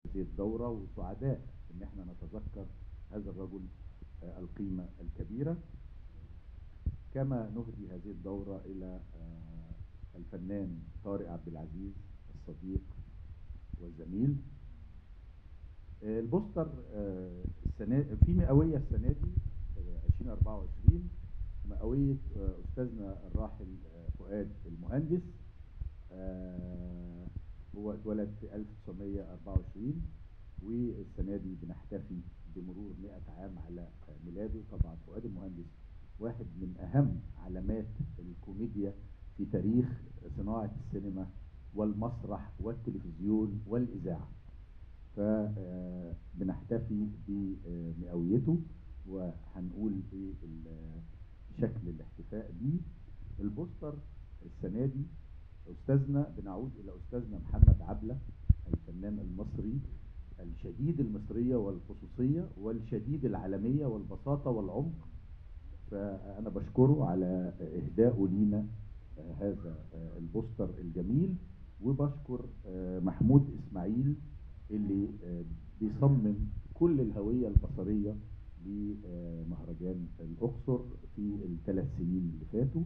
هذه الدورة وسعداء إن احنا نتذكر هذا الرجل آه، القيمة الكبيرة كما نهدي هذه الدورة إلى آه، الفنان طارق عبد العزيز الصديق والزميل آه، البوستر آه، السنة في مئوية السنة دي آه، 2024 مئوية آه، أستاذنا الراحل آه، فؤاد المهندس آه، هو اتولد في 1924 والسنة دي بنحتفي بمرور 100 عام على آه، ميلاده طبعا فؤاد المهندس واحد من أهم علامات الكوميديا في تاريخ صناعة السينما والمسرح والتلفزيون والإذاعة فبنحتفي بمئويته وهنقول ايه ال- شكل الاحتفاء بيه البوستر السنة دي أستاذنا بنعود إلى أستاذنا محمد عبلة الفنان المصري الشديد المصرية والخصوصية والشديد العالمية والبساطة والعمق فأنا بشكره على إهدائه لينا آه، هذا آه، البوستر الجميل وبشكر آه، محمود إسماعيل اللي آه، بيصمم كل الهوية البصرية لمهرجان الأقصر في الثلاث سنين اللي فاتوا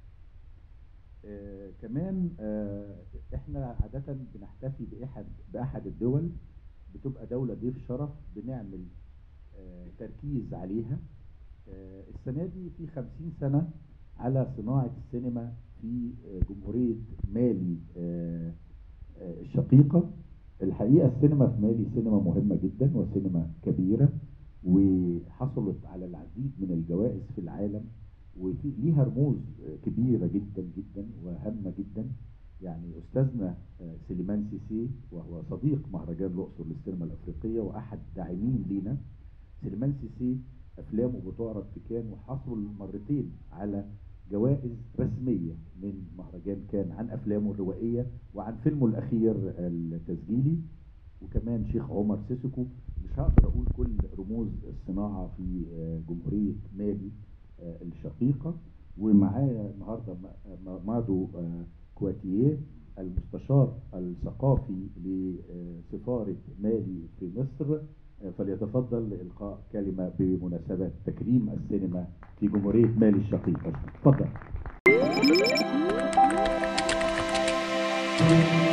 آه، كمان آه، احنا عادة بنحتفي بأحد بأحد الدول بتبقى دولة ضيف شرف بنعمل آه، تركيز عليها آه، السنة دي في خمسين سنة على صناعة السينما في آه، جمهورية مالي آه، آه، الشقيقة الحقيقة السينما في مالي سينما مهمة جدا وسينما كبيرة وحصلت على العديد من الجوائز في العالم وفي ليها رموز آه، كبيرة جدا جدا وهامة جدا يعني أستاذنا آه، سليمان سيسي وهو صديق مهرجان الأقصر للسينما الأفريقية وأحد داعمين لينا سليمان سيسي أفلامه بتعرض في كان وحصل مرتين على جوائز رسمية من مهرجان كان عن أفلامه الروائية وعن فيلمه الأخير التسجيلي وكمان شيخ عمر سيسكو مش هقدر أقول كل رموز الصناعة في آه، جمهورية مالي آه، الشقيقة ومعايا النهارده م- م- مادو آه، كواتيه المستشار الثقافي لسفارة مالي في مصر آه، فليتفضل لإلقاء كلمة بمناسبة تكريم السينما في جمهورية مالي الشقيقة تفضل